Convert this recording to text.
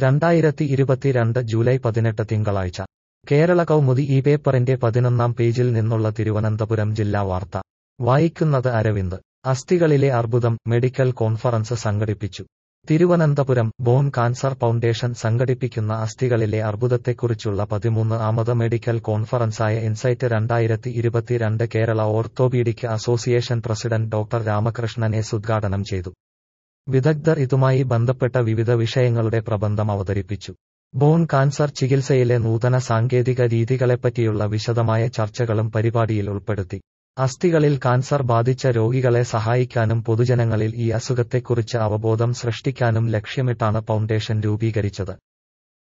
രണ്ടായിരത്തി ഇരുപത്തിരണ്ട് ജൂലൈ പതിനെട്ട് തിങ്കളാഴ്ച കേരള കൗമുദി ഈ പേപ്പറിന്റെ പതിനൊന്നാം പേജിൽ നിന്നുള്ള തിരുവനന്തപുരം ജില്ലാ വാർത്ത വായിക്കുന്നത് അരവിന്ദ് അസ്ഥികളിലെ അർബുദം മെഡിക്കൽ കോൺഫറൻസ് സംഘടിപ്പിച്ചു തിരുവനന്തപുരം ബോൺ കാൻസർ ഫൗണ്ടേഷൻ സംഘടിപ്പിക്കുന്ന അസ്ഥികളിലെ അർബുദത്തെക്കുറിച്ചുള്ള പതിമൂന്ന് ആമത് മെഡിക്കൽ കോൺഫറൻസായ ഇൻസൈറ്റ് രണ്ടായിരത്തി ഇരുപത്തിരണ്ട് Kerala orthopaedic association president doctor Ramakrishnan S ഉദ്ഘാടനം ചെയ്തു വിദഗ്ധർ ഇതുമായി ബന്ധപ്പെട്ട വിവിധ വിഷയങ്ങളുടെ പ്രബന്ധം അവതരിപ്പിച്ചു ബോൺ കാൻസർ ചികിത്സയിലെ നൂതന സാങ്കേതിക രീതികളെപ്പറ്റിയുള്ള വിശദമായ ചർച്ചകളും പരിപാടിയിൽ ഉൾപ്പെടുത്തി അസ്ഥികളിൽ കാൻസർ ബാധിച്ച രോഗികളെ സഹായിക്കാനും പൊതുജനങ്ങളിൽ ഈ അസുഖത്തെക്കുറിച്ച് അവബോധം സൃഷ്ടിക്കാനും ലക്ഷ്യമിട്ടാണ് ഫൗണ്ടേഷൻ രൂപീകരിച്ചത്